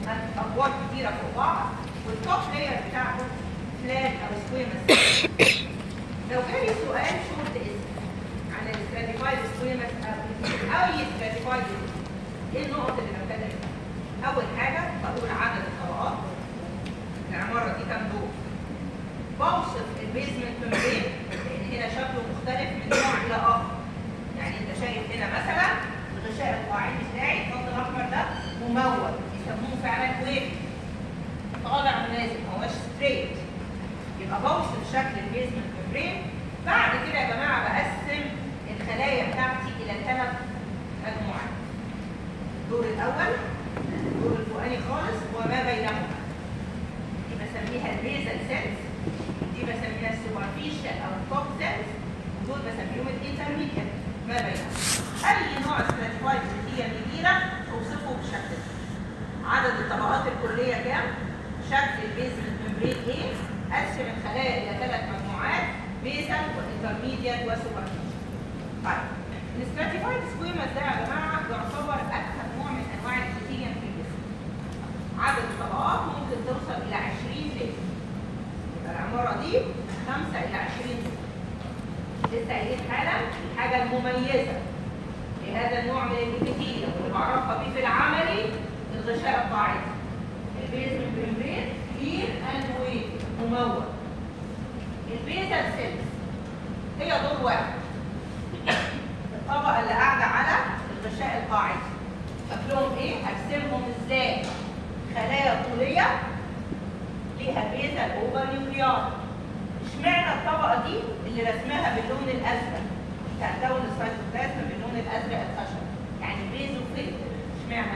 ادوار كتيره فوق بعض والتوب لاير بتاعته فلات او سكويمس لو جالي سؤال شورت اسم عن الاستراتيفايد سكويمس او يستراتيفايد ايه النقط اللي بتكلم فيها؟ اول حاجه بقول عدد الطبقات العماره دي كام دور بوصف البيزمنت ممبرين لان هنا شكله مختلف من نوع الى اخر يعني انت شايف هنا مثلا الغشاء القاعدي بتاعي الخط الاحمر ده ممول بيسموه فعلا ويف طالع ونازل ما هوش ستريت يبقى بوصف شكل البيزمنت ممبرين بعد كده يا جماعه بقسم الخلايا بتاعتي الى ثلاث مجموعات الدور الاول الدور الفوقاني خالص وما بينهما دي بسميها البيزل سيلز دي بسميها السوبرفيشال او التوب سيلز ودول بسميهم الانترميديت ما بينهم اي نوع ستراتيفايد هي كبيره اوصفه بالشكل ده عدد الطبقات الكليه كام شكل البيزمنت ممبرين ايه اقسم الخلايا الى ثلاث مجموعات بيزل وانترميديت وسوبرفيشال طيب الستراتيفايد سكويمس ده يا جماعه يعتبر اكثر نوع من انواع الكيتيجن في الجسم عدد الطبقات ممكن توصل الى 20 ليفل يبقى العماره دي 5 الى 20 ليفل لسه قايلين حالا الحاجه المميزه لهذا النوع من الابيثيليوم واللي بعرفها بيه في العملي الغشاء القاعدي البيزمنت ممبرين كبير اند ويت ممول البيزل سيلز هي دور واحد الطبقه اللي قاعده على الغشاء القاعدي شكلهم ايه؟ هرسمهم ازاي؟ خلايا طوليه ليها بيزل اوفر نيوكليار اشمعنى الطبقه دي اللي رسمها باللون الازرق تكون السيتوبلازم باللون الازرق الخشب يعني بيزو فلتر اشمعنى؟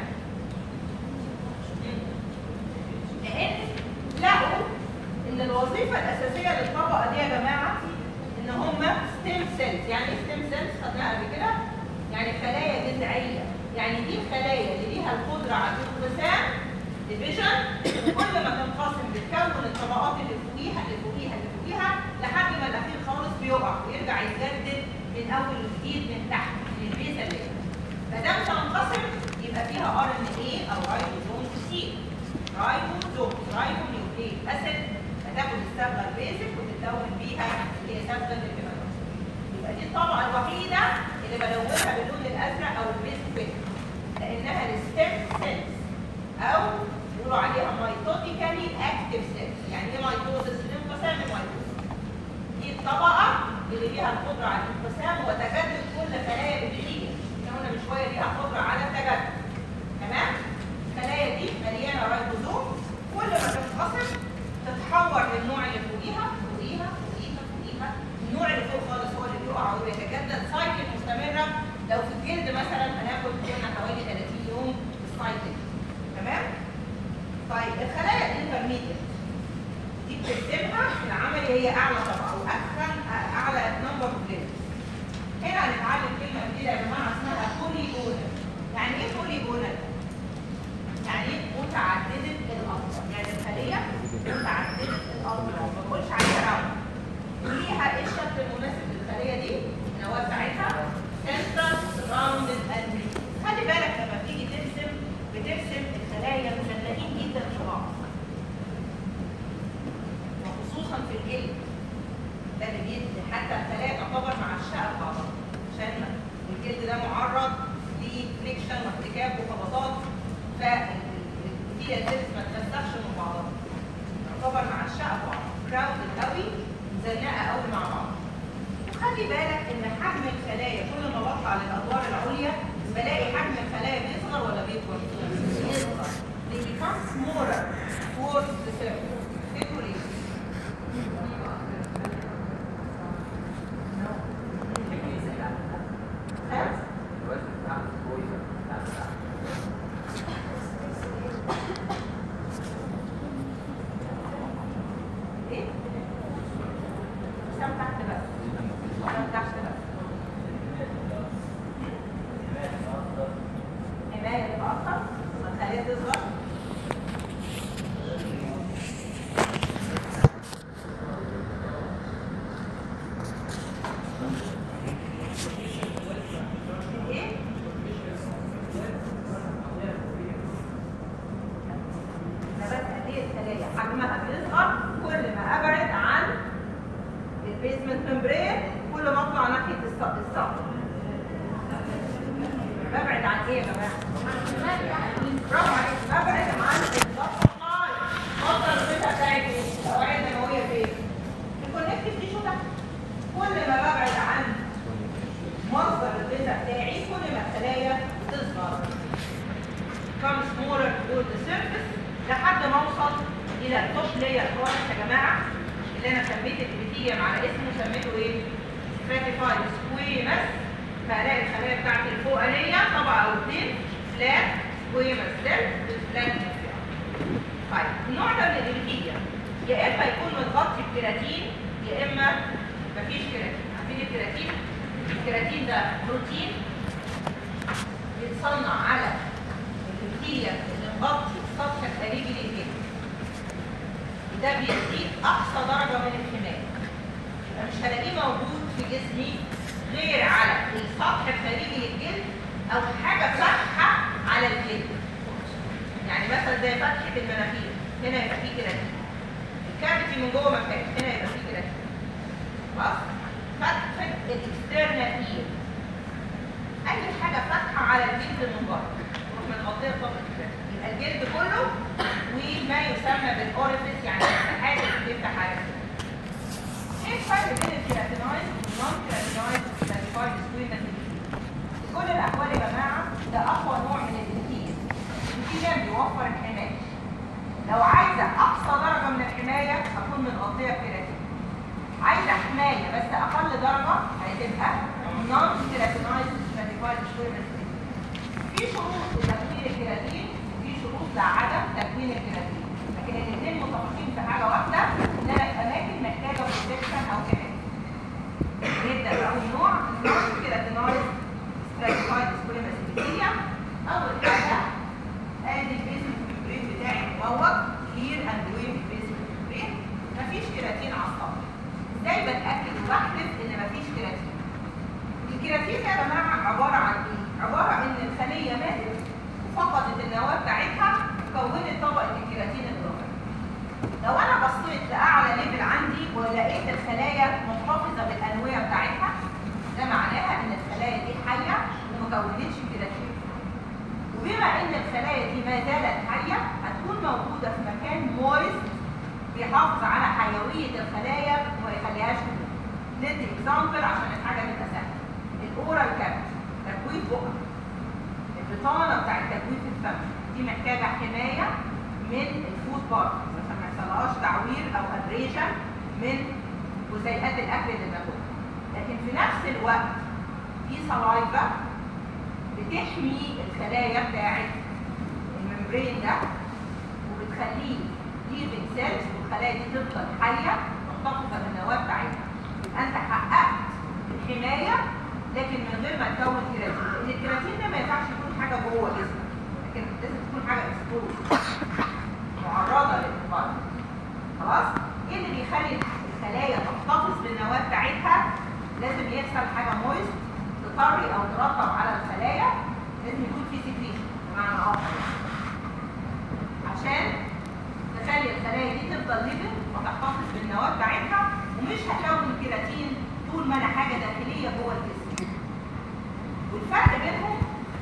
لان لقوا ان الوظيفه الاساسيه للطبقه دي يا جماعه ان هم ستيم سيلز يعني ايه ستيم سيلز خدناها قبل كده يعني خلايا جذعيه يعني دي الخلايا اللي ليها القدره على الانقسام ديفيجن كل ما تنقسم بتكون الطبقات اللي فوقيها اللي فوقيها اللي فوقيها لحد ما الاخير خالص بيقع ويرجع يتجدد من اول وجديد من تحت من البيزا اللي ما دام تنقسم يبقى فيها ار ان ايه او رايبوزوم كتير رايبوزوم رايبو نيوكليك اسيد هتاخد الصبغه البيزك وتتكون بيها اللي هي صبغه الهيماتوم يبقى دي الطبقه الوحيده اللي بلونها باللون الازرق او البيزك فيت لانها الستيم سيلز او بيقولوا عليها مايتوتيكالي اكتف سيلز يعني ايه مايتوزس الانقسام المايتوزس دي الطبقه اللي ليها القدره على الانقسام وتجدد كل خلايا الابيثيليوم احنا قلنا من شويه ليها قدره على التجدد تمام الخلايا دي مليانه رايبوزوم كل ما تنقسم تتحور للنوع اللي فوقيها فوقيها فوقيها فوقيها النوع اللي فوق خالص هو اللي بيقع وبيتجدد سايكل مستمره لو في الجلد مثلا هناخد قلنا حوالي 30 يوم السايكل تمام طيب الخلايا الانترميديت دي بترسمها في العملي هي اعلى طبقه او اكثر اعلى نمبر اوف ليفلز هنا هنتعلم كلمه جديده يا جماعه اسمها بوليجونال يعني ايه بوليجونال؟ يعني ايه متعدده الاطراف يعني الخليه متعدده الاطراف ما بقولش عليها راوند ليها ايه الشكل المناسب للخليه دي؟ النواه بتاعتها سنترال راوندد اند خلي بالك لما بتيجي ترسم بترسم الخلايا مشلقين جدا في بعض وخصوصا في الجلد ده اللي بيدي حتى الخلايا تعتبر مع الشقه بعضها عشان الجلد ده معرض لفليكشن واحتكاك وخبطات فالكتيريا السيلز ما تلزقش من بعضها تعتبر مع الشقه بعض كراودد قوي مزنقه قوي مع بعض وخلي بالك ان حجم الخلايا كل ما بطلع للادوار العليا بلاقي حجم الخلايا بيصغر ولا بيكبر؟ بيصغر. They become smaller towards the surface. تفتكروا ليه؟ ها؟ ايه؟ سام تحت بس سام تحت بس حماية تبقى أكتر الخلايا تصغر لير خالص يا جماعه اللي انا سميت الابيثيليوم على اسمه سميته ايه؟ ستراتيفايد سكويمس فهلاقي الخلايا بتاعتي الفوقانيه طبقه او اثنين فلات سكويمس سيل فلات طيب النوع ده من الابيثيليوم يا اما يكون متغطي بكيراتين يا اما مفيش كيراتين عارفين الكيراتين؟ الكيراتين ده بروتين بيتصنع على الابيثيليوم اللي مغطي السطح الخارجي للجلد ده بيديك اقصى درجه من الحمايه يبقى مش هلاقيه موجود في جسمي غير على السطح الخارجي للجلد او حاجه فاتحه على الجلد يعني مثلا زي فتحه المناخير هنا يبقى فيه كيراتين الكافيتي من جوه ما فيهاش هنا يبقى فيه كيراتين خلاص فتحه الاكسترنال اير اي حاجه فاتحه على الجلد من بره تروح متغطيه بطبقه الكيراتين يبقى الجلد كله وما يسمى بالاوريفيس يعني الحاجه اللي بتفتح على الجلد ايه الفرق بين الكيراتينايز والنون كيراتينايز سيرتيفايد سكويمس في كل الاحوال يا جماعه ده اقوى نوع من الانتيج الانتيج بيوفر الحمايه لو عايزه اقصى درجه من الحمايه هكون متغطيه بكيراتين عايزه حمايه بس اقل درجه هتبقى نون كيراتينايز سيرتيفايد سكويمس في شروط لتكوين الكيراتين وفي شروط لعدم تكوين الكيراتين لكن الاثنين متفقين في حاجه واحده ان انا في اماكن محتاجه بروتكشن او كمان نبدا باول نوع نوع كيراتينايز ستراتيفايد سكوليمس ابيثيليوم اول حاجه ادي البيزل ممبرين بتاعي مموج كلير اند ويف بيزل ممبرين مفيش كيراتين على السطح ازاي بتاكد وبحلف ان مفيش كيراتين الكيراتين يا جماعه عباره عن ايه عباره ان الخليه ماتت وفقدت النواه بتاعتها وكونت طبقه الكيراتين الضافيه لو انا بصيت لاعلى ليفل عندي ولقيت الخلايا محتفظه بالانويه بتاعتها ده معناها ان الخلايا دي حيه وما كونتش كيراتين وبما ان الخلايا دي ما زالت حيه هتكون موجوده في مكان مويست بيحافظ على حيويه الخلايا وما يخليهاش تموت ندي اكزامبل عشان الحاجه تبقى سهله الاورال كابت تكويف بقى البطانه بتاعت تجويف الفم دي محتاجه حمايه من الفود بارتنرز عشان ما يحصلهاش تعوير او ابريشن من جزيئات الاكل اللي بناكلها لكن في نفس الوقت في سلايفا بتحمي الخلايا بتاعت الممبرين ده وبتخليه ليفنج سيلز والخلايا دي تفضل حيه محتفظه بالنواه بتاعتها يبقى انت حققت الحمايه لكن من غير ما تكون كيراتين لان الكيراتين ده ما ينفعش يكون حاجه جوه جسمك لكن لازم تكون حاجه اكسبوز معرضه للانفجار خلاص ايه اللي بيخلي الخلايا تحتفظ بالنواه بتاعتها لازم يحصل حاجه مويست تطري او ترطب على الخلايا لازم يكون في سكريشن بمعنى اخر عشان تخلي الخلايا دي تفضل ليفل وتحتفظ بالنواه بتاعتها ومش هكون كيراتين طول ما انا حاجه داخليه جوه الجسم والفرق بينهم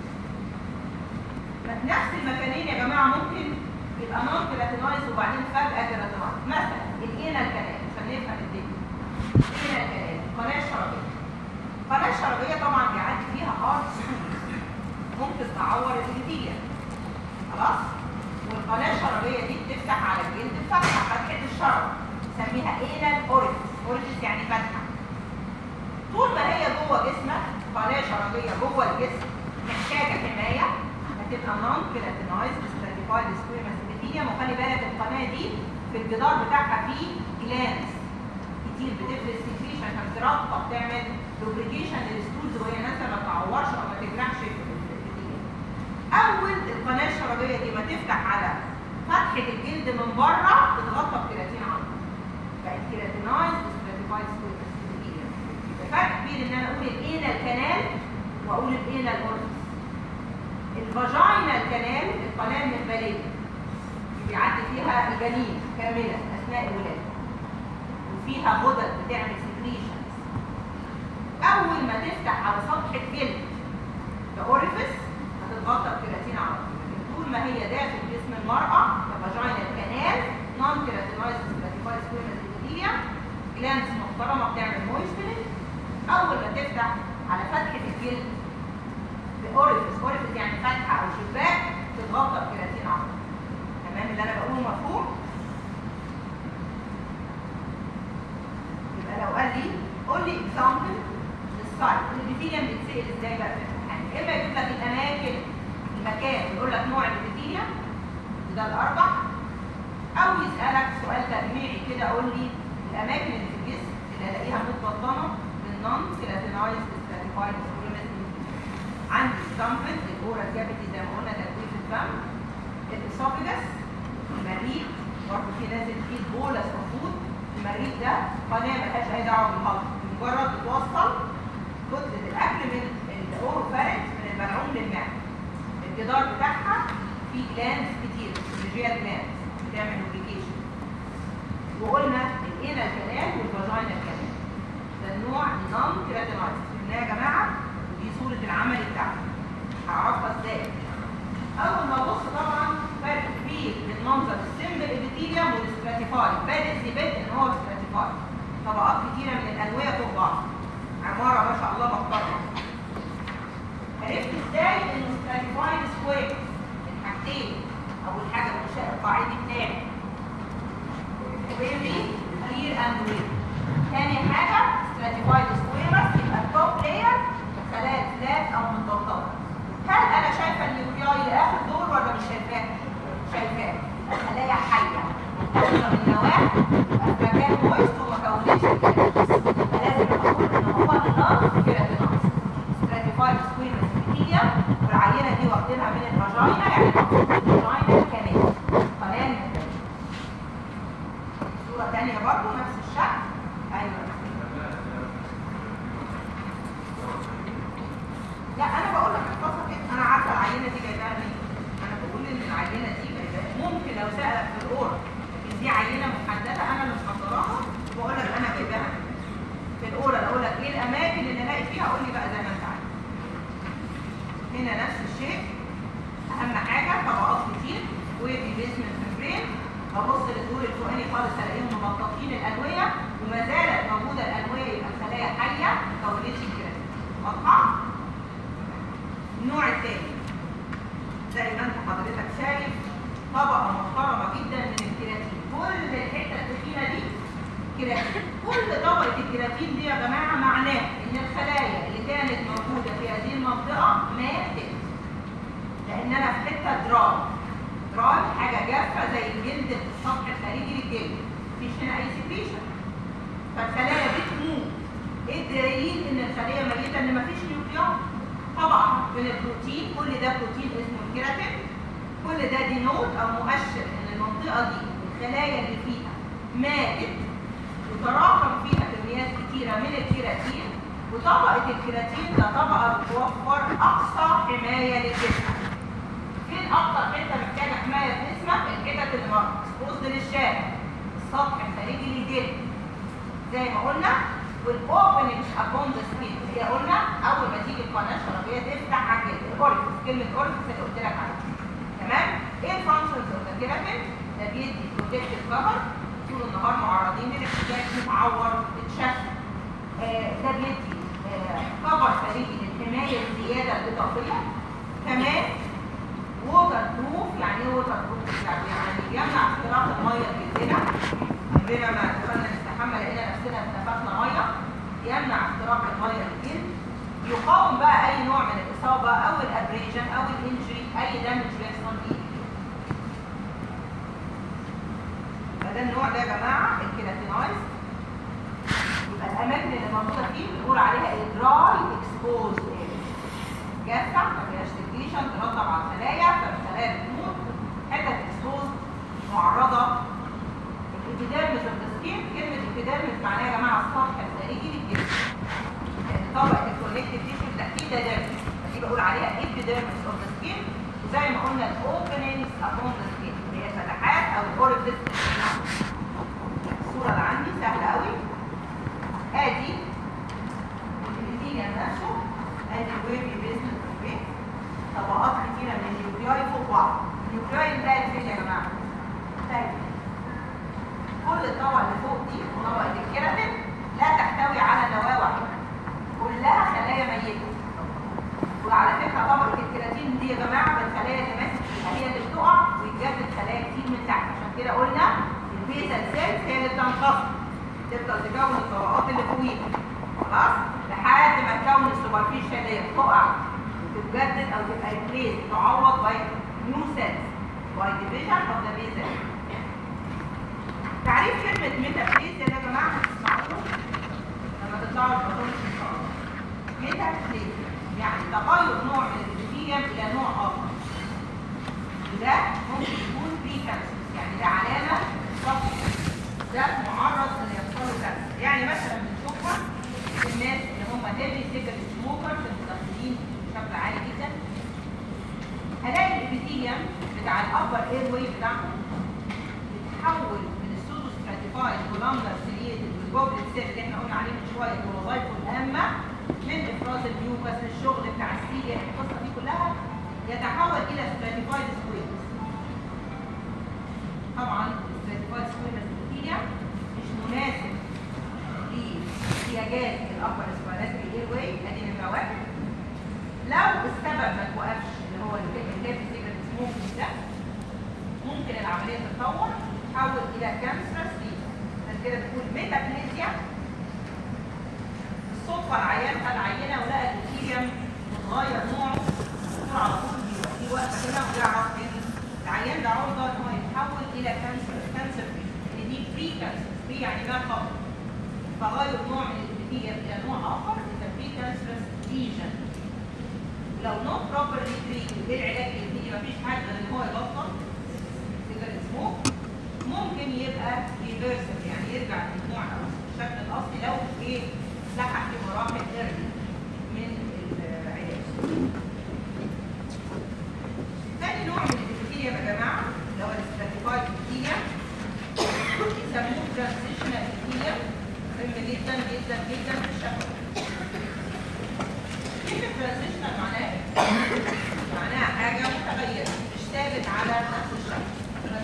نفس المكانين يا جماعه ممكن يبقى نون كيراتينايز وبعدين فجاه كيراتينايز مثلا الانال كانال عشان نفهم الدنيا الانال كانال القناه الشرجيه القناه الشرجيه طبعا بيعدي فيها هارد ممكن تعور الابيثيليوم خلاص والقناه الشرجيه دي بتفتح على الجلد فتحه فتحه الشرج نسميها انال اوريفيس اوريفيس يعني فتحه طول ما هي جوه جسمك قناه شرجيه جوه الجسم محتاجه حمايه هتبقى نون كيراتينايز ستراتيفايد سكويمس ابيثيليوم وخلي بالك القناه دي في الجدار بتاعها فيه جلانس كتير بتفرز سكريشن عشان ترطب تعمل لوبريكيشن للستولز وهي نازله ما تعورش او ما تجرحش الابيثيليوم اول القناه الشرجيه دي ما تفتح على فتحه الجلد من بره تتغطى بكيراتين على طول بقت كيراتينايز ستراتيفايد سكويمس ابيثيليوم فرق كبير ان انا اقول الانال كانال واقول الانال اورفيس الفاجينال كانال القناه المهبليه بيعدي فيها الجنين كاملا اثناء الولاده وفيها غدد بتعمل سكريشنز اول ما تفتح على سطح الجلد كاوريفيس هتتغطى بكيراتين على طول لكن طول ما هي داخل جسم المراه كفاجينال كانال نون كيراتينايز سباتيفايد سكويمس ابيثيليوم جلانس محترمه بتعمل مويستنج اول ما تفتح على فتحه الجلد باوريفيس اوريفيس يعني فتحه او شباك تتغطى بكيراتين على طول تمام اللي انا بقوله مفهوم يبقى لو قال لي قول لي اكزامبل للسايت الابيثيليوم بيتسال ازاي بقى في الامتحان يا اما يجيب لك الاماكن المكان ويقول لك نوع الابيثيليوم ده الاربع او يسالك سؤال تجميعي كده قول لي الاماكن اللي في الجسم اللي الاقيها متبطنه بالنون كيراتينايز ستراتيفايد عندي ستامبل الاورال كافيتي زي ما قلنا تجويف الفم الاسوفيجاس المريء برضه في نازل فيه البولس المفروض المريء ده قناه ملهاش اي دعوه بالهضم مجرد بتوصل كتله الاكل من الاوروفارنكس من البلعوم للمعده الجدار بتاعها فيه جلاندز كتير ريجيال جلاندز بتعمل لوبريكيشن وقلنا الانال كلام والفاجينا كلام ده النوع نون كيراتينايز فهمناها يا جماعه ودي صوره العمل بتاعها هعرفها ازاي اول ما ابص طبعا فرق كبير بين منظر السمبل ابيثيليوم والستراتيفاي بادئ يبان ان هو ستراتيفاي طبقات كتيره من الانويه فوق بعض عماره ما شاء الله محترمه عرفت ازاي انه ستراتيفايد سكوير الحاجتين اول حاجه الانشاء القاعدي بتاعي ويفي كلير اند ويف تاني حاجه ستراتيفايد سكويرس يبقى التوب لاير خلايا فلات او متوسطه هل انا شايفه النيوكلياي لاخر دور ولا مش شايفاه؟ شايفاه خلايا حيه متصله بالنواه يبقى في مكان مويست وما كونتش لازم اقول ان هو نون كيراتينوس ستراتيفايد سكويرس ابيثيليوم والعينه دي واخدينها من الفاجينا يعني المفروض الفاجينا كمان قناه صوره ثانيه برضه نفس الشكل ايوه لا انا بقول لك القصه كده انا عارفه العينه دي جايباها منين انا بقول ان العينه دي جايباها ممكن لو سالك في الاورا ان دي عينه محدده انا اللي محضراها وبقول لك انا جايباها منين في الاورا اقول لك ايه الاماكن اللي الاقي فيها قول لي بقى زي ما انت عايز هنا نفس الشيء اهم حاجه طبقات كتير وفي بيزمنت ممبرين ببص للدور الفوقاني خالص الاقيهم مبططين الانويه وما زالت موجوده الانويه يبقى الخلايا حيه ما كونتش الكراسي واضحه؟ النوع الثاني زي ما انت حضرتك شايف طبقه محترمه جدا من الكيراتين كل الحته التخينه دي كيراتين كل طبقه الكيراتين دي يا جماعه معناه ان الخلايا اللي كانت موجوده في هذه المنطقه ماتت لان انا في حته دراي دراي حاجه جافه زي الجلد السطح الخارجي للجلد مفيش هنا اي سكريشن فالخلايا بتموت ايه الدليل ان الخليه ميته ان مفيش نيوكليون طبعا من البروتين كل ده بروتين اسمه الكيراتين كل ده دي نوت او مؤشر ان المنطقه دي الخلايا اللي فيها ماتت وتراكم فيها كميات كتيره من الكيراتين وطبقه الكيراتين ده طبقه بتوفر اقصى حمايه للجسم فين اكتر حته محتاجه حمايه في جسمك الحتت اللي اكسبوزد للشارع السطح الخارجي للجلد زي ما قلنا والاوبننج ابون ذا سكين هي قلنا اول ما تيجي القناه الشرجيه تفتح على الجلد الاورفيس كلمه اورفيس اللي قلت لك عليها تمام ايه الفانكشنز اوف ذا كيراتين ده بيدي بروتكتيف كفر طول النهار معرضين للاحتكاك متعور اتشكل آه ده بيدي كفر خارجي للحمايه الزياده الاضافيه كمان ووتر بروف يعني ايه ووتر بروف يعني يعني بيمنع اختراق الميه جلدنا عمرنا ما دخلنا نستحمى لقينا نفسنا اتنفخنا ميه يمنع اختراق الميه للجلد يقاوم بقى اي نوع من الاصابه او الابريجن او الانجري اي دامج بيحصل فيه فده النوع ده يا جماعه الكيراتينايز يبقى الاماكن اللي موجوده فيه بنقول عليها الدراي اكسبوز جافه ما فيهاش سكريشن ترطب على الخلايا فالخلايا بتموت حته اكسبوز معرضه الابيديرمس اوف ذا سكين كلمه ابيديرمس معناها يا جماعه السطح الخارجي للجسم يعني طبقه الكونكتيف تيشو التحتيه ده ديرمس دي بقول عليها ابيديرمس اوف ذا سكين وزي ما قلنا الاوبننجز ابون ذا سكين اللي هي الفتحات او الاوريفيس الصوره اللي عندي سهله قوي ادي الابيثيليوم نفسه ادي الويفي بيزنس اوف طبقات كتيره من النيوكلياي فوق بعض النيوكلياي انتهت فين يا جماعه؟ انتهت كل الطبقه اللي فوق دي طبقه الكيراتين لا تحتوي على نواه واحده كلها خلايا ميته وعلى فكره طبقه الكيراتين دي يا جماعه بالخلايا اللي ماتت فيها هي اللي بتقع ويتجدد خلايا كتير من تحت عشان كده قلنا البيتا سيلز هي اللي بتنقسم تفضل تكون الطبقات اللي فوقيها خلاص لحد ما تكون السوبرفيشال لاير تقع وتتجدد او تبقى ريبليس تعوض باي نيو سيلز باي ديفيجن اوف ذا بيزل تعريف كلمة ميتافيز يا جماعة هتسمعوه لما تطلعوا الباثولوجي ان شاء الله ميتافيز يعني تغير نوع من الابيثيليوم الى نوع اخر وده ممكن يكون بري كانسر يعني ده علامة سطح ده معرض ان يحصل له كانسر يعني مثلا بنشوفها في الناس اللي هم هيفي سيجرت سموكر في المدخنين بشكل عالي جدا هلاقي الابيثيليوم بتاع الابر اير واي بتاعهم بيتحول من السودو ستراتيفايد كولامنر سيليتد والجوبلت سيل اللي احنا قلنا عليه من شويه الوظائف الهامه من افراز الميوكس الشغل بتاع السيليا القصه دي كلها يتحول الى ستراتيفايد سكويرز طبعا الستراتيفايد سكويرز ابيثيليوم مش مناسب لاحتياجات الابر اسبيراتوري اير واي ادي نمره واحد لو السبب ما توقفش اللي هو الهيفي سيجرت سموكينج ده ممكن العمليه تتطور تتحول الى كانسر سليم عشان كده بتقول ميتابليزيا الصدفه العيان خد عينه ولقى الابيثيليوم متغير نوعه دكتور على طول بيبقى في وقفه كده ويعرف ان العيان ده عرضه ان هو يتحول الى كانسر كانسر فري دي بري كانسر فري يعني ما قبل تغير نوع من الابيثيليوم الى نوع اخر اذا بري كانسر ليجن لو نوت بروبرلي تريتد ايه العلاج اللي مفيش حاجه غير ان هو يبطل سيجارة سموك ممكن يبقى ريفرسل يعني يرجع للنوع او الشكل الاصلي لو ايه لحق في مراحل ايرلي من العلاج. تاني نوع من الابيثيليوم يا جماعه اللي هو الاستراتيفايد ابيثيليوم يسموه ترانزيشنال ابيثيليوم مهم جدا جدا جدا في الشفوي. كلمة ترانزيشنال معناها ايه؟ معناها حاجة متغيرة مش ثابت على نفس الشكل.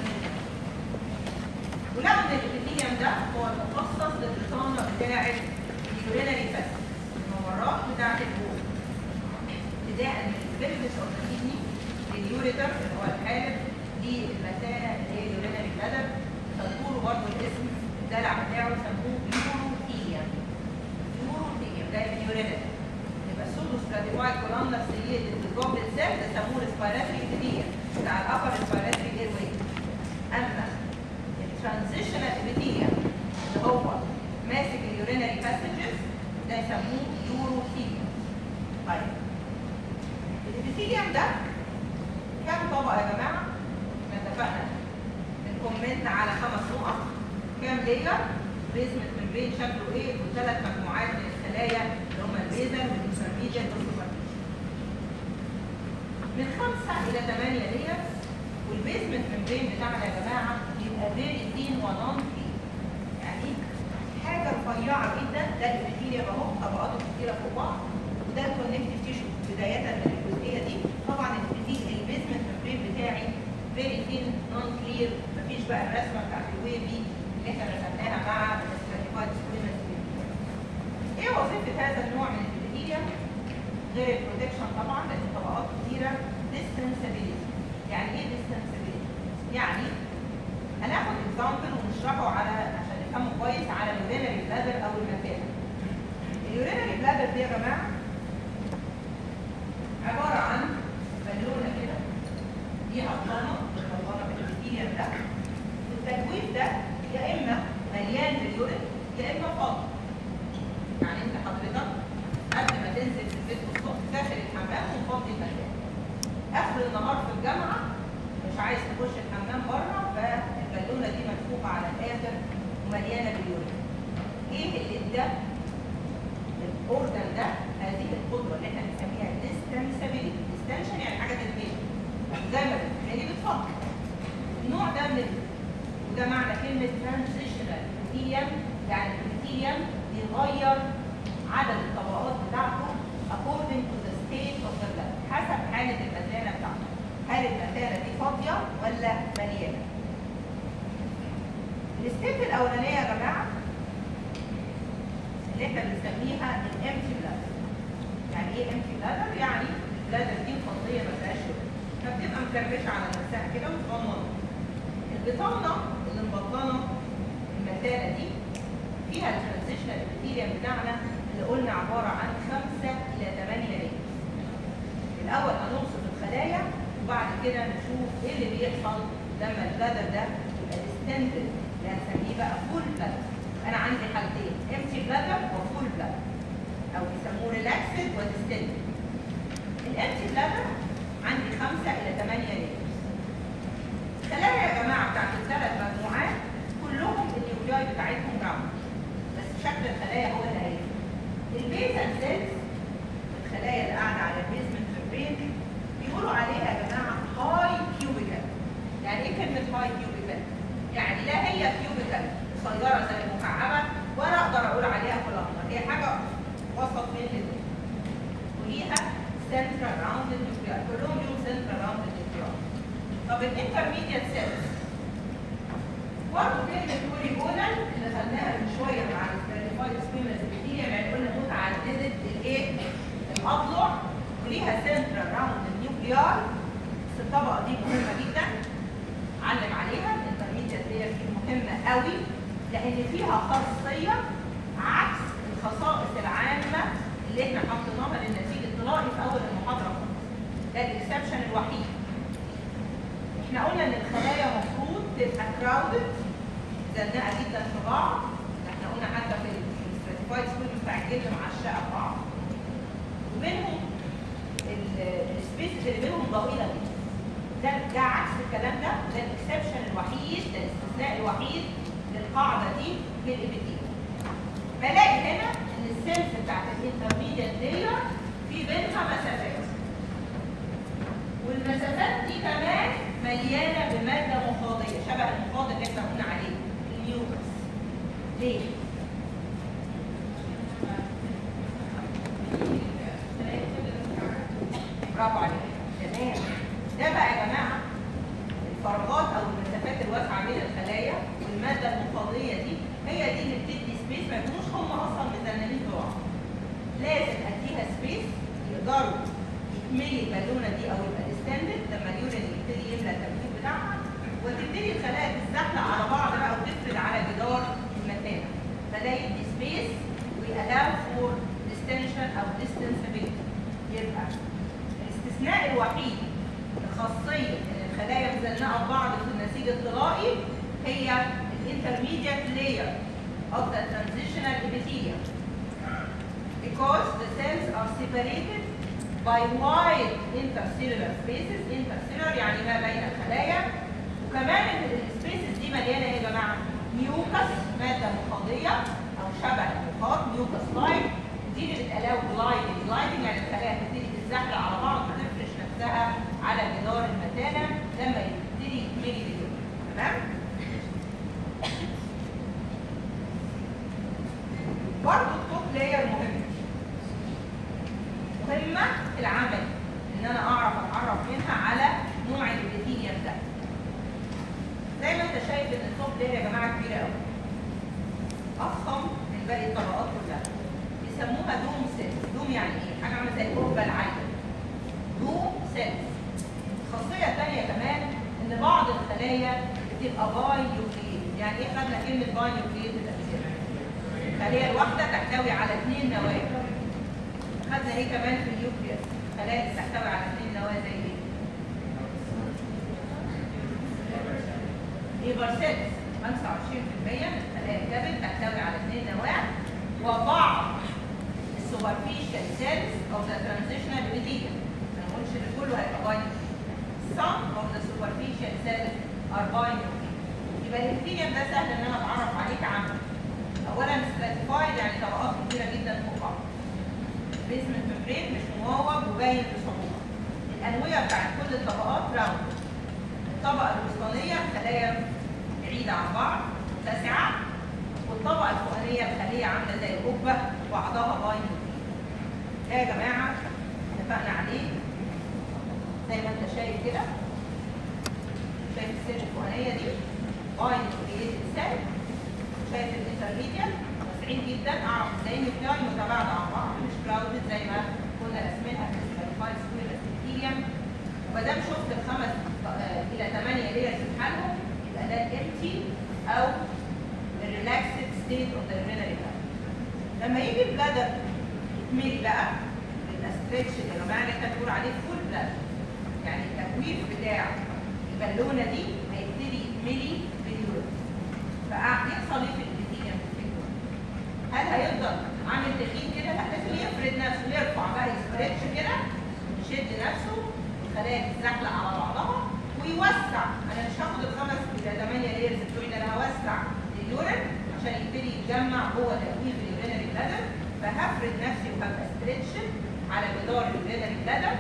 ولو ان الابيثيليوم ده هو المخصص للرسانة بتاعة اليورينري فاسد الممرات بتاعة البول. ابتداء من البيرفس اوف ذا كيدني لليوريتر اللي هو الحالب للمثانة اللي هي اليورينري بلادر تذكروا برضه الاسم الدلع بتاعه سموه يوروثيليوم. يوروثيليوم ده اليورينري. يبقى السودو ستراتيفايد كولامنر سيليتد الجوبلت سيل ده سموه الاسبيراتوري ابيثيليوم بتاع الابر اسبيراتوري اير واي. اما الترانزيشنال ابيثيليوم اللي هو ماسك اليورينري باسجز ده يسموه يوروثيليوم. طيب الابيثيليوم ده كام طبقه يا جماعه؟ احنا اتفقنا بنكومنت على خمس نقط كام لاير بيزمنت ممبرين شكله ايه وثلاث مجموعات من الخلايا اللي هم البيزل والانترميديت والسوبرفيشال من خمسه الى ثمانيه لاير والبيزمنت ممبرين بتاعنا يا جماعه بيبقى فيري ثين ونون ثين يعني حاجه رفيعه جدا ده الابيثيليوم اهو طبقاته كتيره فوق بعض وده الكونكتيف تيشو بدايه من الجزئيه دي طبعا الابيثيليوم البيزمنت ممبرين بتاعي فيري ثين نون كلير مفيش بقى الرسمه بتاعت الويفي اللي احنا رسمناها مع الاستراتيفايد سكويمنت ايه وظيفه هذا النوع من الابيثيليوم غير البروتكشن طبعا لان طبقات كتيره ديستنسابيلتي يعني ايه ديستنسابيلتي؟ يعني هناخد اكزامبل ونشرحه على عشان نفهمه كويس على اليورينري بلادر او المكان اليورينري بلادر دي يا جماعه عباره عن بالونه كده دي ابطانه الابطانه بالابيثيليوم ده التجويف ده يا اما مليان باليورين يا اما فاضي يعني انت حضرتك قبل ما تنزل في البيت الصبح داخل الحمام ومفضي المكان اخر النهار في الجامعه مش عايز تخش الحمام بره فالبالونه دي ملفوفه على الاخر ومليانه باليورين ايه اللي ادى الاوردر ده هذه القدره اللي احنا بنسميها ديستنسابيلتي ديستنشن يعني حاجه تتمشي زي ما يعني بتفكر النوع ده من وده معنى كلمه ترانزيشنال ابيثيليوم يعني الابيثيليوم بيغير عدد الطبقات بتاعته according to the state of the blood حسب حالة المثانة بتاعته هل المثانة دي فاضية ولا مليانة؟ الستيب الأولانية يا جماعة اللي احنا بنسميها الامتي بلادر يعني ايه امتي بلادر؟ يعني البلادر دي فاضية ما فيهاش شغل فبتبقى مكرمشة على نفسها كده وصغننة البطانة اللي مبطنة المثانة دي فيها الترانزيشنال ابيثيليوم بتاعنا اللي قلنا عباره عن 5 الى 8 لايرز الاول هنوصف الخلايا وبعد كده نشوف ايه اللي بيحصل لما البلادر ده يبقى ديستندد اللي هنسميه بقى فول بلادر انا عندي حالتين امتي بلادر وفول بلادر او بيسموه ريلاكسد وديستندد الامتي بلادر عندي 5 الى 8 لايرز الخلايا يا جماعه بتاعت الثلاث مجموعات كلهم النيوكلياي بتاعتهم راوند بس شكل الخلايا هو اللي هيفرق البيتا سيلز الخلايا اللي قاعده على البيزمنت ممبرين بيقولوا عليها يا جماعه هاي كيوبيكال يعني ايه كلمه هاي كيوبيكال؟ يعني لا هي كيوبيكال صغيره زي المكعبه ولا اقدر اقول عليها كولامنر هي حاجه وسط بين الاثنين وليها سنترال راوند نيوكليار كلهم ليهم سنترال راوند نيوكليار طب الانترميديت سيلز برضه كلمه بوليجونال اللي خدناها من شويه مع الستراتيفايد سكيمز ابيثيليوم يعني قلنا متعدده الايه؟ الاضلع وليها سنترال راوند نيوكليار بس الطبقه دي مهمه جدا علم عليها الانترميديت لير دي مهمه قوي لان فيها خاصيه عكس الخصائص العامه اللي احنا حطيناها للنسيج الطلائي في اول المحاضره خالص ده الاكسبشن الوحيد احنا قلنا ان الخلايا المفروض تبقى كراودد زنقه جدا في بعض احنا قلنا حتى في الستراتيفايد سكول بتاع الجلد معشقه في بعض وبينهم السبيسز اللي بينهم ضئيله جدا ده ده عكس الكلام ده ده الاكسبشن الوحيد ده الاستثناء الوحيد للقاعده دي في الابيثيل بلاقي هنا ان السيلز بتاعت الانترميديت لاير في بينها مسافات والمسافات دي كمان مليانه بماده مخاضيه شبه المخاض اللي احنا قلنا عليه النيوكس ليه؟ برافو عليك تمام ده بقى يا جماعه الفراغات او المسافات الواسعه بين الخلايا والماده المخاضيه دي هي دي اللي بتدي سبيس ما يكونوش هم اصلا مزنمين في بعض لازم اديها سبيس يقدروا يكملي البالونه دي او يبقى ديستندد لما اليورين يبتدي يملى التركيب بتاعها وتبتدي الخلايا تتزحلق على بعض بقى وتفرد على جدار المثانه فده يدي سبيس ويألاو فور ديستنشن او ديستنسبيلتي يبقى الاستثناء الوحيد لخاصيه ان الخلايا مزنقه ببعض في النسيج الطلائي هي الانترميديت layer of the transitional epithelium because the cells are separated by wide intercellular spaces intercellular يعني ما بين الخلايا وكمان السبيسز دي مليانه ايه يا جماعه؟ ميوكس ماده مخاضيه او شبه المخاض ميوكس لايك دي اللي بتقلاو جلايدنج جلايدنج يعني الخلايا تبتدي تتزحلق على بعض وتفرش نفسها على جدار المثانه لما يبتدي يتملي باليوم تمام؟ برضه التوب لاير مهم مهمه في العمل ان انا اعرف اتعرف منها على نوع الابيثيليوم ده زي ما انت شايف ان التوب لاير يا جماعه كبيره قوي اضخم من باقي الطبقات كلها بيسموها دوم سيلز دوم يعني ايه حاجه عامله زي القبه العاليه دوم سيلز الخاصيه الثانيه كمان ان بعض الخلايا بتبقى باي نيوكلييد يعني ايه خدنا كلمه باي نيوكلييد تفسيرها الخليه الواحده تحتوي على اثنين نواه خدنا ايه كمان في النيوكليوس خلايا تحتوي على اثنين نواه زي ايه ليفر سيلز 25% من خلايا الكبد تحتوي على اثنين نواه وبعض السوبرفيشال سيلز اوف ذا ترانزيشنال epithelium ما نقولش ان كله هيبقى باين some of the superficial cells are binary يبقى الابيثيليوم ده سهل ان انا اتعرف عليه كعمل اولا stratified يعني طبقات كبيره جدا فوق بعض بيزمنت ممبرين مش مواوب وباين بصعوبه الانويه بتاعت كل الطبقات راوند الطبقه الوسطانيه خلايا بعيده عن بعض متسعه والطبقه الفوقانيه الخليه عامله زي القبه وبعضها باين ده يا جماعه اتفقنا عليه زي ما انت شايف كده شايف السيل الفوقانيه دي باين كرييتد سيل شايف الانترميديت واسعين جدا اعرف ازاي النيوكلاي متباعده عن بعض مش كراودد زي ما كنا راسمينها في السبيريفايد سكوير ابيثيليوم وما دام شفت الخمس آه، الى 8 ليرز بحالهم يبقى ده الامتي او الريلاكسد state of the urinary bladder. لما يجي البلادر يتملي بقى يبقى ستريتش يا جماعه اللي احنا بنقول عليه فول بلادر يعني التكويف بتاع البالونه دي هيبتدي يتملي باليورين فيحصل ايه في الابيثيليوم تفتكروا؟ هل هيفضل عامل تخين كده؟ لا لازم يفرد نفسه يرفع بقى يستريتش كده يشد نفسه الخلايا تتزحلق على بعضها ويوسع انا مش هاخد الخمس الى 8 لايرز بتوعي انا هوسع اليورين عشان يبتدي يتجمع جوه تكويف اليورينري بلادر فهفرد نفسي وهبقى ستريتش على جدار اليورينري بلادر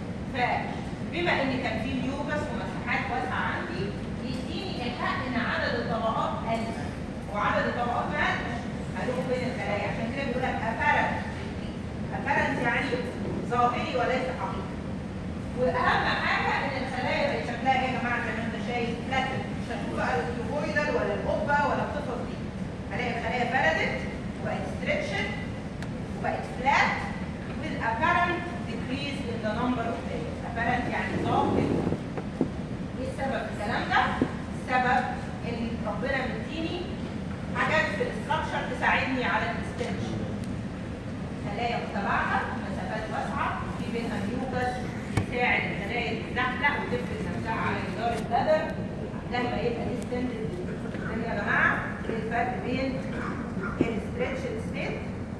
فبما ان كان في ميوكس ومساحات واسعه عندي يديني الحق ان عدد الطبقات قل وعدد الطبقات ما قلش قالوا بين الخلايا عشان كده بيقول لك افرنت افرنت يعني ظاهري وليس حقيقي واهم حاجه ان الخلايا بقت شكلها ايه يا جماعه زي ما انت شايف فلاتن مش هتشوف بقى الكيوبويدال ولا القبه ولا القصص دي هلاقي الخلايا فردت وبقت ستريتشد وبقت فلات with apparent decrease in the number of layers apparent يعني ظاهر ايه السبب في الكلام ده؟ السبب ان ربنا مديني حاجات في الاستراكشر تساعدني على الاستنشن خلايا متباعده مسافات واسعه في بينها ميوكس يساعد الخلايا تتزحلق وتفرد نفسها على جدار البدر لما يبقى ديستنتد يا جماعه ايه الفرق بين الستريتشد ستيت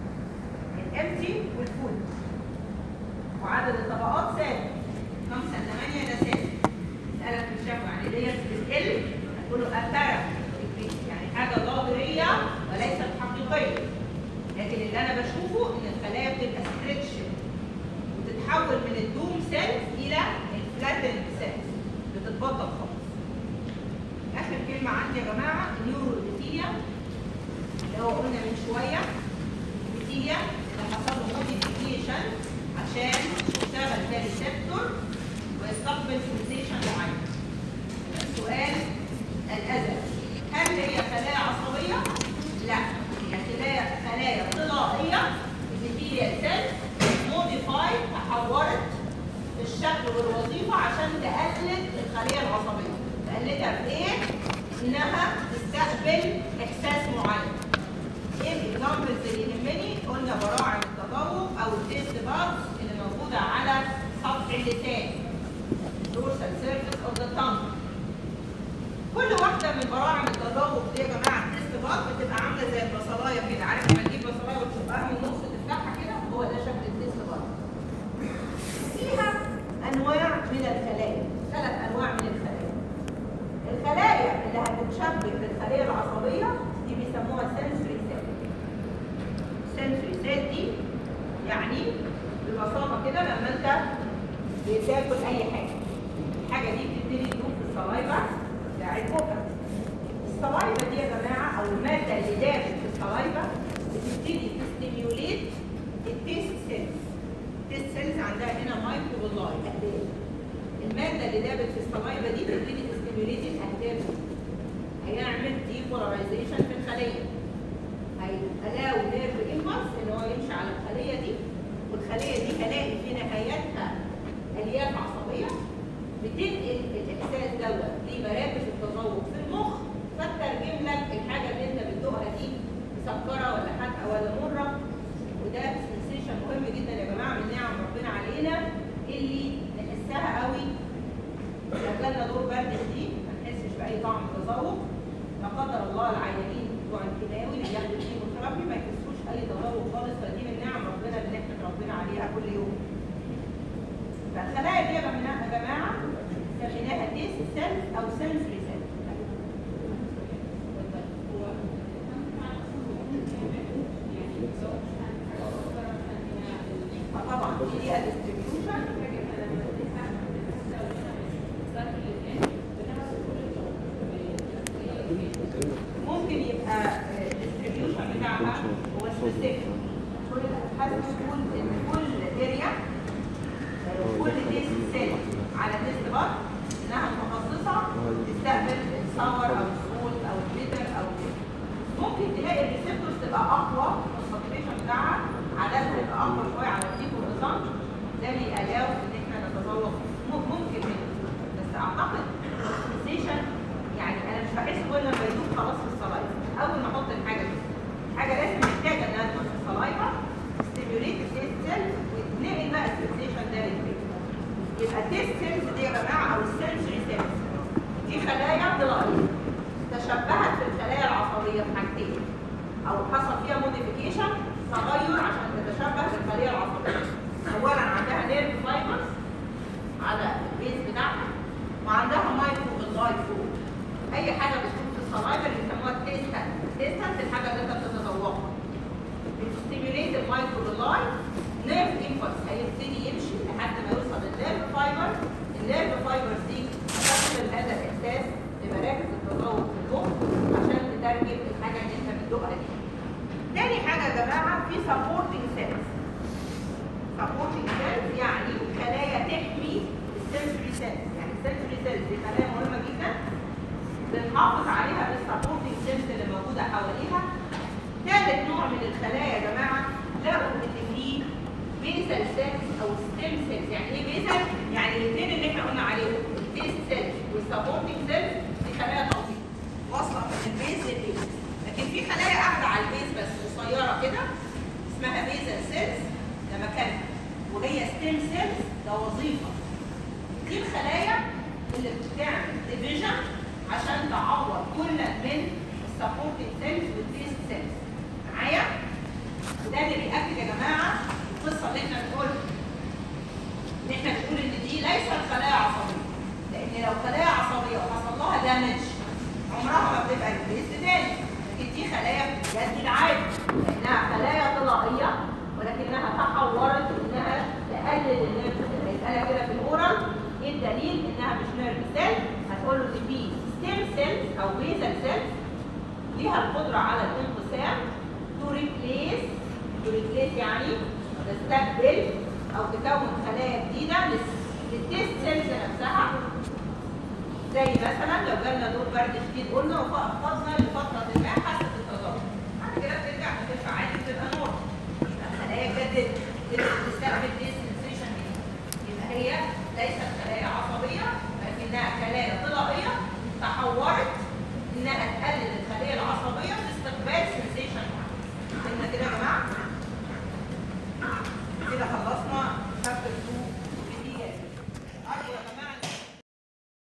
الامتي والفول وعدد الطبقات ثابت 5 8 ده ثابت اسالك في الشفوي عن الليرز بتقل هتقول له اثرت يعني حاجه ظاهريه وليست حقيقيه لكن اللي انا بشوفه ان الخلايا بتبقى ستريتش وتتحول من الدوم سيلز الى الفلاتن سيلز بتتبطل خالص اخر كلمه عندي يا جماعه النيورو ابيثيليوم اللي هو قلنا من شويه ابيثيليوم اللي حصل له موديفيكيشن عشان يشتغل كريسبتور ويستقبل سنسيشن معين السؤال الازل هل هي خلايا عصبيه؟ لا هي خلايا خلايا طلائيه ابيثيليال سيلز موديفايد تحورت في الشكل والوظيفه عشان تقلد الخليه العصبيه تقلدها بايه؟ انها تستقبل احساس معين ايه الاكزامبلز اللي يهمني؟ قلنا براعم التذوق او التيست بارز اللي موجوده على سطح اللسان dorsal surface of the tongue كل واحده من براعم التذوق دي يا جماعه التيست بارز بتبقى عامله زي البصلايه كده عارف لما تجيب بصلايه وتشقها من النص تفتحها كده هو ده شكل التيست بارز فيها انواع من الخلايا ثلاث انواع من الخلايا الخلايا اللي هتتشبه بالخليه العصبيه دي بيسموها sensory cell sensory cell دي يعني ببساطه كده لما انت بتاكل اي حاجه الحاجه دي بتبتدي تدوب في السلايفا بتاع البوكا السلايفا دي يا جماعه او الماده اللي دابت في السلايفا بتبتدي تستيميوليت التيست سيلز التيست سيلز عندها هنا مايكرو فيلاي اهداف الماده اللي دابت في السلايفا دي بتبتدي تستيميوليت الاهداف هيعمل ديبولاريزيشن في الخليه هيلاقوا نيرف امبلس ان هو يمشي على الخليه دي والخليه دي هلاقي في نهايتها الياف عصبيه بتنقل الاحساس دوت لمراكز التذوق في المخ فترجم لك الحاجه اللي انت بتدوقها دي مسكره ولا حادقه ولا مره وده سنسيشن مهم جدا يا جماعه من نعم ربنا علينا اللي نحسها قوي لو جالنا دور برد شديد ما نحسش باي طعم تذوق لا قدر الله العيانين بتوع الكيماوي اللي بياخدوا كيموثيرابي ما يحسوش اي تذوق خالص فدي من نعم ربنا اللي نحمد ربنا عليها كل يوم. فالخلايا دي يا جماعه يا جماعه سميناها تيست سيلز او سنسوري سيلز. طبعا دي ليها ديستريبيوشن ممكن يبقى الديستريبيوشن بتاعها هو سبيسيفيك كل الابحاث بتقول ان كل اريا كل تيست سيل على تيست بار انها متخصصه تستقبل الصور او الصوت او الجليتر او ممكن تلاقي الريسبتورز تبقى اقوى الكونسنتريشن بتاعها عددها يبقى اقوى شويه على الديك والنظام ده بيقلاو ان احنا نتذوق ممكن منه بس اعتقد السنسيشن يعني انا مش بحس كل لما يدوب خلاص في الصلايه اول ما احط الحاجه دي التيست سيلز دي يا جماعه او السنسوري سيلز دي خلايا طلائيه تشبهت بالخلايا العصبيه في حاجتين او حصل فيها موديفيكيشن تغير عشان تتشبه بالخليه العصبيه اولا عندها نيرف فايبرز على البيز بتاعها وعندها مايكرو باللاي فوق اي حاجه بتكون في الصلايفه اللي بيسموها تيستنت تيستنت الحاجه اللي انت بتتذوقها بتستيميوليت المايكرو باللاي نيرف امبلس هيبتدي يمشي لحد ما يوصل للنيرف فايبر النيرف فايبرز دي هتحمل هذا الاحساس لمراكز التذوق في المخ عشان تترجم الحاجه اللي انت بتدوقها دي تاني حاجه يا جماعه في سبورتنج سيلز سبورتنج سيلز يعني خلايا تحمي السنسوري سيلز يعني السنسوري سيلز دي خلايا مهمه جدا بنحافظ عليها بالسبورتنج سيلز اللي موجوده حواليها ثالث نوع من الخلايا يا جماعه لقوا ان في بيزل سيلز او ستيم سيلز يعني ايه بيزل؟ يعني الاثنين اللي احنا قلنا عليهم التيست سيلز والسبورتنج سيلز دي خلايا طويله واصله من البيز للبيز لكن في خلايا قاعده على البيز بس قصيره كده اسمها بيزل سيلز ده مكانها وهي ستيم سيلز ده وظيفه دي الخلايا اللي بتعمل ديفيجن عشان تعوض كل من السبورتنج سيلز والتيست سيلز معايا وده اللي بيأكد يا جماعه القصه اللي احنا بنقولها ان احنا بنقول ان دي ليست خلايا عصبيه لان لو خلايا عصبيه وحصل لها دامج عمرها ما بتبقى البيز تاني لكن دي خلايا بجد العادي لانها خلايا طلائيه ولكنها تحورت انها تقلل النيرف هيسالها كده في الاورال ايه الدليل انها مش نيرف سيل هتقول له دي في ستيم سيلز او بيزل سيلز ليها القدره على الانقسام تو ريبليس تو ريبليس يعني تستبدل او تكون خلايا جديده للتيست سيلز نفسها زي مثلا لو جالنا دور برد شديد قلنا وفقدنا لفتره ما حاسه التذوق بعد كده بترجع بترفع عادي بتبقى نور يبقى الخلايا اتجددت تستقبل